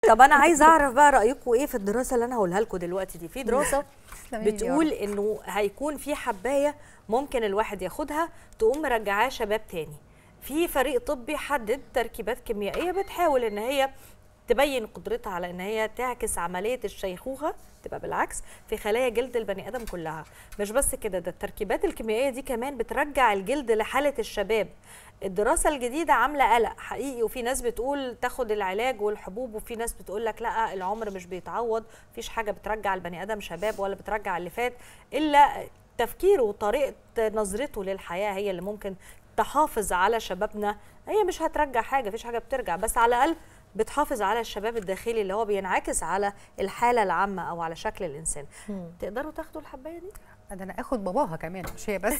طب انا عايزه اعرف بقى رايكم ايه في الدراسه اللي انا هقولها لكم دلوقتي دي في دراسه تسلمي لي يا بتقول رب. انه هيكون في حبايه ممكن الواحد ياخدها تقوم مرجعاه شباب تاني في فريق طبي حدد تركيبات كيميائيه بتحاول ان هي تبين قدرتها على ان هي تعكس عمليه الشيخوخه تبقى بالعكس في خلايا جلد البني ادم كلها مش بس كده ده التركيبات الكيميائيه دي كمان بترجع الجلد لحاله الشباب الدراسه الجديده عامله قلق حقيقي وفي ناس بتقول تاخد العلاج والحبوب وفي ناس بتقول لك لا العمر مش بيتعوض مفيش حاجه بترجع البني ادم شباب ولا بترجع اللي فات الا تفكيره وطريقه نظرته للحياه هي اللي ممكن تحافظ على شبابنا هي مش هترجع حاجه مفيش حاجه بترجع بس على الاقل بتحافظ على الشباب الداخلي اللي هو بينعكس على الحاله العامه او على شكل الانسان تقدروا تاخدوا الحبايه دي ده انا اخد باباها كمان مش هي بس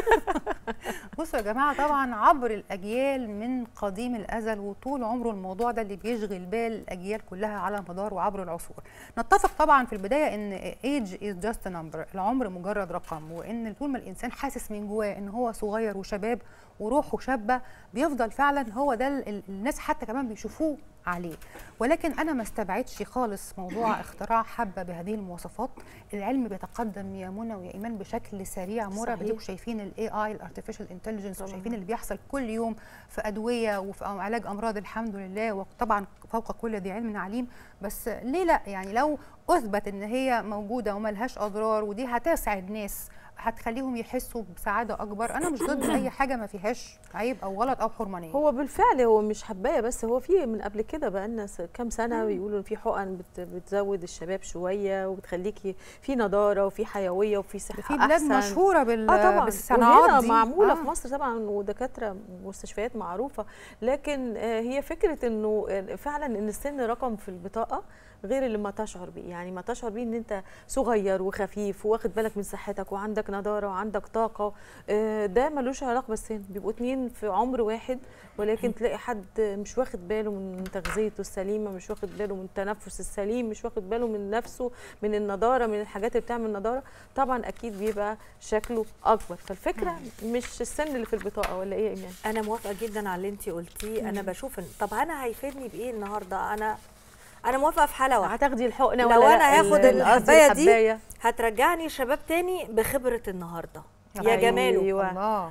بصوا يا جماعه طبعا عبر الاجيال من قديم الازل وطول عمره الموضوع ده اللي بيشغل بال الاجيال كلها على مدار وعبر العصور نتفق طبعا في البدايه ان age is just a number العمر مجرد رقم وان طول ما الانسان حاسس من جواه ان هو صغير وشباب وروحه شابه بيفضل فعلا هو ده ال- ال- الناس حتى كمان بيشوفوه عليه ولكن انا ما استبعدش خالص موضوع اختراع حبه بهذه المواصفات العلم بيتقدم يا منى ويا ايمان بشكل سريع مرعب صحيح. اديكم شايفين الاي اي الارتفيشال انتليجنس وشايفين اللي بيحصل كل يوم في ادويه وفي علاج امراض الحمد لله وطبعا فوق كل ذي علم عليم بس ليه لا يعني لو اثبت ان هي موجوده وملهاش اضرار ودي هتسعد ناس هتخليهم يحسوا بسعاده اكبر انا مش ضد اي حاجه ما فيهاش عيب او غلط او حرمانيه هو بالفعل هو مش حبايه بس هو في من قبل كده بقى لنا كام سنه بيقولوا إن في حقن بت بتزود الشباب شويه وبتخليكي في نضاره وفي حيويه وفي صحه في بلاد أحسن. مشهوره بال... اه طبعا بالصناعات وهنا دي معموله آه. في مصر طبعا ودكاتره مستشفيات معروفه لكن آه، هي فكره انه آه، فعلا ان السن رقم في البطاقه غير اللي ما تشعر بيه يعني ما تشعر بيه ان انت صغير وخفيف واخد بالك من صحتك وعندك نضاره وعندك طاقه آه، ده ملوش علاقه بالسن بيبقوا اتنين في عمر واحد ولكن تلاقي حد مش واخد باله من تغذيته السليمه مش واخد باله من التنفس السليم مش واخد باله من نفسه من النضاره من الحاجات اللي بتعمل نضاره طبعا اكيد بيبقى شكله اكبر فالفكره مش السن اللي في البطاقه ولا ايه يا ايمان انا موافقه جدا على اللي انت قلتيه انا بشوف إن طب انا هيفيدني بايه النهارده انا انا موافقه في حاله واحده هتاخدي الحقنه لو ولا لا؟ انا هاخد ال- قصدي الحبايه دي الحباية. هترجعني شباب تاني بخبره النهارده يا أيوة. جماله أيوة. الله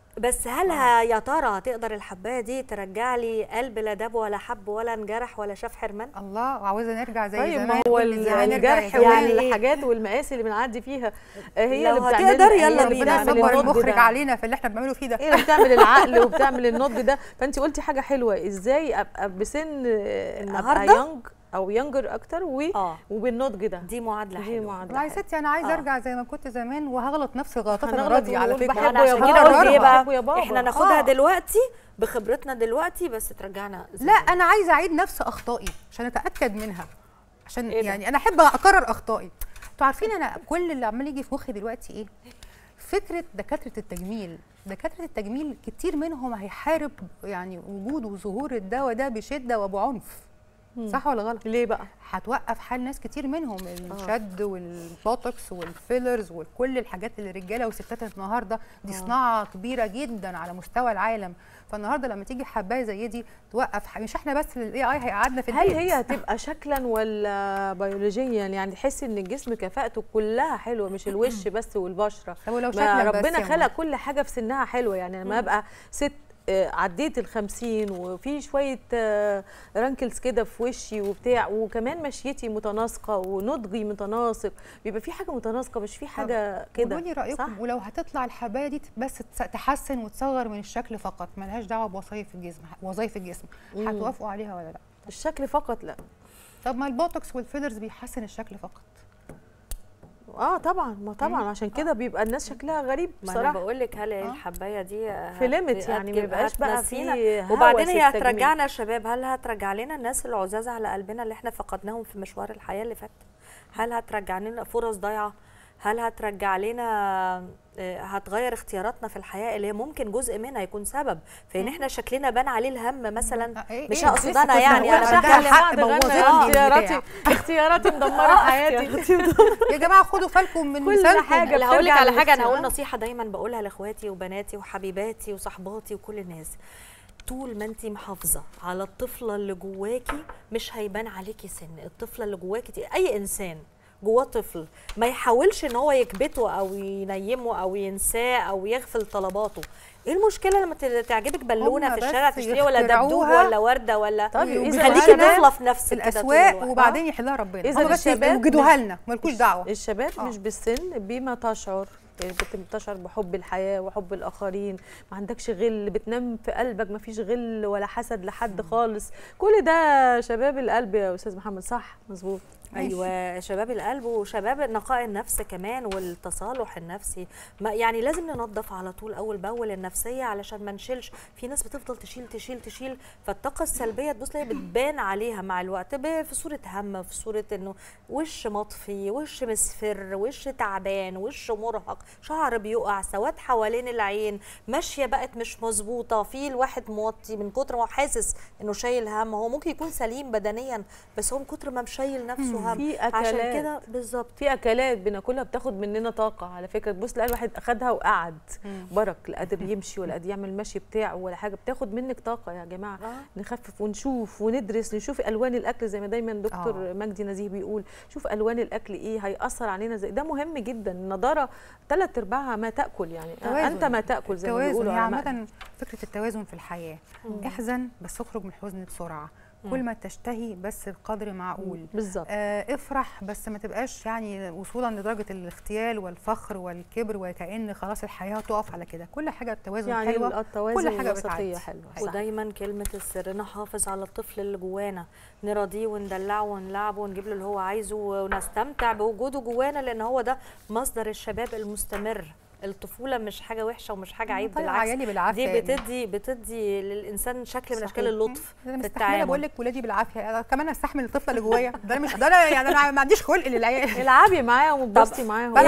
بس هل ه- يا ترى هتقدر الحبايه دي ترجع لي قلب لا داب ولا حب ولا انجرح ولا شاف حرمان الله وعاوزه نرجع زي طيب زمان ما هو كل زمان نرجع الجرح زي زمان. يعني إيه؟ والحاجات والمقاس اللي بنعدي فيها آه، هي لو اللي بتعمل هتقدر هي يلا اللي بينا. بتعمل ربنا يصبر النضج المخرج ده. علينا في اللي احنا بنعمله فيه ده هي اللي بتعمل العقل وبتعمل النضج ده فانت قلتي حاجه حلوه ازاي ابقى بسن آه، ابقى النهاردة؟ يونج او يونجر اكتر و... اه وبالنضج ده دي معادله دي حلوه معادله والله يا حلوة. ستي انا عايزه آه. ارجع زي ما كنت زمان وهغلط نفس الغلطات انا هنغلط راضيه على ونقول فكره بحبه انا يا عشان بابا، كده قلت ايه بحبه بقى يا بابا. احنا ناخدها آه. دلوقتي بخبرتنا دلوقتي بس ترجعنا زي لا زمان. انا عايزه اعيد نفس اخطائي عشان اتاكد منها عشان إيه ده؟ يعني انا احب اكرر اخطائي انتوا عارفين انا كل اللي عمال يجي في مخي دلوقتي ايه فكره دكاتره التجميل دكاتره التجميل كتير منهم هيحارب يعني وجود وظهور الدواء ده بشده وبعنف صح ولا غلط ليه بقى هتوقف حال ناس كتير منهم الشد والبوتوكس والفيلرز وكل الحاجات اللي الرجاله وستات النهارده دي صناعه كبيره جدا على مستوى العالم فالنهارده لما تيجي حبايه زي دي توقف ح- مش احنا بس الاي اي هيقعدنا في هل البيت هي هتبقى شكلا ولا بيولوجيا يعني تحسي ان الجسم كفاءته كلها حلوه مش الوش بس والبشره طب ولو ما شكلا بس ربنا يا خلق منى. كل حاجه في سنها حلوه يعني لما ابقى ست آه، عديت الخمسين وفي شوية آه، رانكلز كده في وشي وبتاع وكمان مشيتي متناسقة ونضجي متناسق بيبقى في حاجة متناسقة مش في حاجة كده قولوا لي صح؟ رايكم ولو هتطلع الحبايه دي بس تس- تحسن وتصغر من الشكل فقط ملهاش دعوه بوظائف الجسم وظائف الجسم مم. هتوافقوا عليها ولا لا الشكل فقط لا طب ما البوتوكس والفيلرز بيحسن الشكل فقط اه طبعا ما طبعا عشان كده بيبقى الناس شكلها غريب ما انا بصراحة بقول لك هل آه. الحبايه دي هت- في limit يعني ما هتجيب- يبقاش بقى هتنسينا؟ في هوس وبعدين هي التجميل. هترجعنا يا شباب هل هترجع لنا الناس العزاز على قلبنا اللي احنا فقدناهم في مشوار الحياه اللي فات هل هترجع لنا فرص ضايعه هل هترجع لنا آه، هتغير اختياراتنا في الحياه اللي هي ممكن جزء منها يكون سبب في ان احنا شكلنا بان عليه الهم مثلا آه، إيه مش إيه؟ اقصد لسه انا كنت يعني هقول انا عندها بتكلم حق بعد غنى بوظتني اختياراتي البتاع. اختياراتي مدمره حياتي يا جماعه خدوا بالكم من كل مثالكم حاجة اللي هقول لك بترجع على حاجه انا للاختيار. هقول نصيحه دايما بقولها لاخواتي وبناتي وحبيباتي وصحباتي وكل الناس طول ما انت محافظه على الطفله اللي جواكي مش هيبان عليكي سن الطفله اللي جواكي دي اي انسان جواه طفل ما يحاولش ان هو يكبته او ينيمه او ينساه او يغفل طلباته ايه المشكله لما ت- تعجبك بالونه هما في الشارع بس تشتريها ولا دبدوب يخترعوها ولا ورده ولا طيب إذا خليكي الشباب طفله في نفسك في كده طول الاسواق الوقت. وبعدين يحلها ربنا إذا هم بس الشباب يوجدوها مش- لنا مالكوش دعوه الشباب آه. مش بالسن بما تشعر بت- بتشعر بحب الحياه وحب الاخرين ما عندكش غل بتنام في قلبك ما فيش غل ولا حسد لحد خالص كل ده شباب القلب يا استاذ محمد صح مظبوط ايوه شباب القلب وشباب نقاء النفس كمان والتصالح النفسي ما يعني لازم ننظف على طول اول باول النفسيه علشان ما نشيلش في ناس بتفضل تشيل تشيل تشيل فالطاقه السلبيه تبص تلاقي بتبان عليها مع الوقت ب- في صوره هم في صوره انه وش مطفي وش مصفر وش تعبان وش مرهق شعر بيقع سواد حوالين العين ماشيه بقت مش مظبوطه في الواحد موطي من كتر ما هو حاسس انه شايل هم هو ممكن يكون سليم بدنيا بس هو من كتر ما مشيل نفسه هم في عشان أكلات. كده بالظبط في اكلات بناكلها بتاخد مننا طاقه على فكره تبص تلاقي الواحد اخدها وقعد برك لا قادر يمشي ولا قادر يعمل المشي بتاعه ولا حاجه بتاخد منك طاقه يا جماعه آه. نخفف ونشوف وندرس نشوف الوان الاكل زي ما دايما دكتور آه. مجدي نزيه بيقول شوف الوان الاكل ايه هياثر علينا زي ده مهم جدا النضاره ثلاث ارباعها ما تاكل يعني توازن. انت ما تاكل زي ما التوازن بيقولوا هي علماء. عامة فكرة التوازن في الحياة احزن بس اخرج من الحزن بسرعة كل ما تشتهي بس بقدر معقول بالظبط آه افرح بس ما تبقاش يعني وصولا لدرجة الاغتيال والفخر والكبر وكأن خلاص الحياة تقف على كده كل حاجة بتوازن يعني حلوة التوازن كل حاجة والوسطيه بتعدي. حلوه صح. ودايما كلمة السر نحافظ على الطفل اللي جوانا نراضيه وندلعه ونلعبه ونجيب له اللي هو عايزه ونستمتع بوجوده جوانا لأن هو ده مصدر الشباب المستمر الطفولة مش حاجة وحشة ومش حاجة عيب طلع بالعكس عيالي بالعافية دي يا ابني. بتدي بتدي للإنسان شكل من صحيح. أشكال اللطف انا في مستحمله التعامل بقول لك ولادي بالعافيه أنا كمان استحمل الطفله اللي جوايا ده أنا مش ده أنا يعني انا ما عنديش خلق للعيال العبي معاهم واتبسطي معاهم